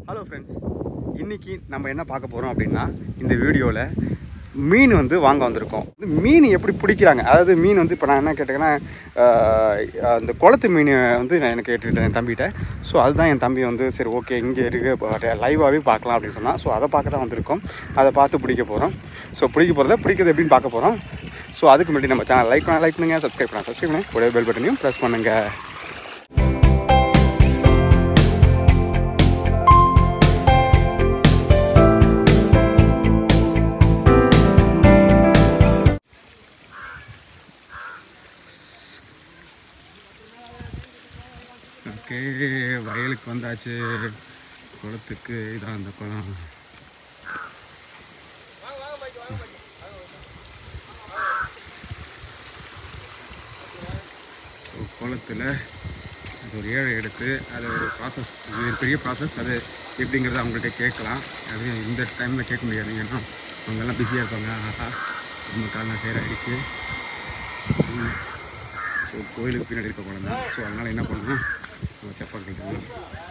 Hello friends இன்னைக்கு நம்ம என்ன பார்க்க போகிறோம் அப்படின்னா இந்த வீடியோவில் மீன் வந்து வாங்க வந்திருக்கோம் இந்த மீன் எப்படி பிடிக்கிறாங்க அதாவது மீன் வந்து இப்போ நான் என்ன கேட்டேங்கன்னா ஆஹ், அந்த குளத்து மீன் வந்து நான் எனக்கு கேட்டுக்கிட்டேன் என் தம்பிகிட்ட ஸோ அதுதான் என் தம்பி வந்து சரி ஓகே இங்கே இருக்கு லைவாகவே பார்க்கலாம் அப்படின்னு சொன்னால் ஸோ அதை பார்க்க தான் வந்திருக்கோம் அதை பார்த்து பிடிக்க போகிறோம் ஸோ பிடிக்க போகிறத பிடிக்கிறது எப்படின்னு பார்க்க போகிறோம் ஸோ அதுக்கு முன்னாடி நம்ம சேனல் லைக் பண்ண லைக் பண்ணுங்கள் சப்ஸ்கிரைப் பண்ண சப்ஸ்கிரைப் பண்ணுங்க ஒரே பெல் பட்டனையும் ப்ரெஸ் பண்ணுங்கள் ஓகே வயலுக்கு வந்தாச்சு குளத்துக்கு இதான் அந்த குளம் ஸோ குளத்தில் அது ஒரு ஏழை எடுத்து அது ஒரு ப்ராசஸ் இது ஒரு பெரிய ப்ராசஸ் அது எப்படிங்கிறத அவங்கள்ட்ட கேட்கலாம் அது இந்த டைமில் கேட்க முடியாது ஏன்னா அவங்கெல்லாம் பிஸியாக இருப்பாங்க ஆஹா நம்ம காலம் சேர ஆகிடுச்சு ஸோ கோயிலுக்கு பின்னாடி இருக்க குளம் தான் ஸோ அதனால் என்ன பண்ணணும் நம்ம செப்பல் கட்டணும்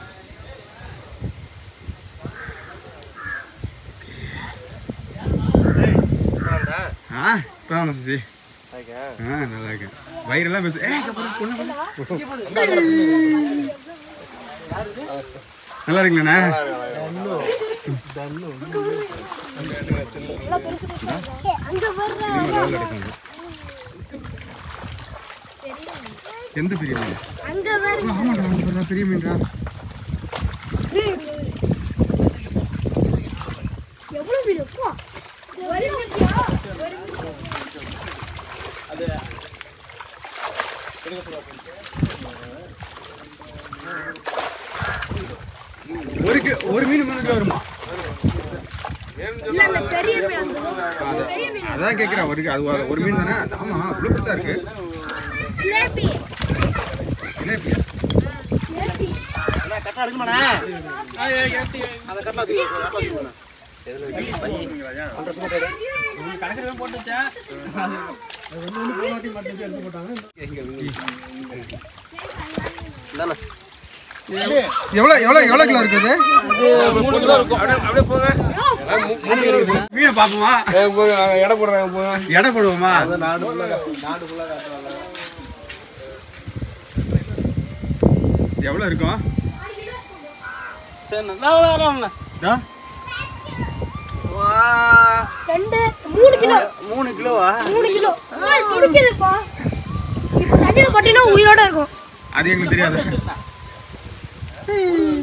ஆ இப்போ தான் சசி ஆ நல்லா இருக்கேன் வயிறெல்லாம் பேசு ஏ இங்க பாரு, பொண்ணு பாரு. நல்லா இருக்குங்கண்ணா எந்த பெரிய மீன் அங்க வர ஆ, ஆமாடா அங்க பாருடா, பெரிய மீன்டா எவ்வளவு வீடு போ ஒரு மீடியா ஒரு கி- ஒரு மீன் மீனுக்கு வருமா இல்ல அந்த பெரிய மீன் அந்த பெரிய மீன் அதான் கேட்குறேன் ஒரு அது ஒரு- ஒரு மீன் தானே ஆமா இவ்வளோ பெருசா இருக்கு ஸ்லேபி ஜிலேபியா ஸ்லேபி எவ்வளோ எவ்வளோ எவ்வளோ கிலோ இருக்குது மீனை பார்ப்போமா எடை போடுறாங்க போங்க எடை போடுவோமா எவ்வளோ இருக்கும் சரி நான் வரேன் இதோ, ரெண்டு மூணு கிலோ மூணு கிலோவா மூணு கிலோ பிடிக்குதுப்பா இப்போ தண்ணியில் போட்டீங்கன்னா உயிரோட இருக்கும் அது எங்களுக்கு தெரியாது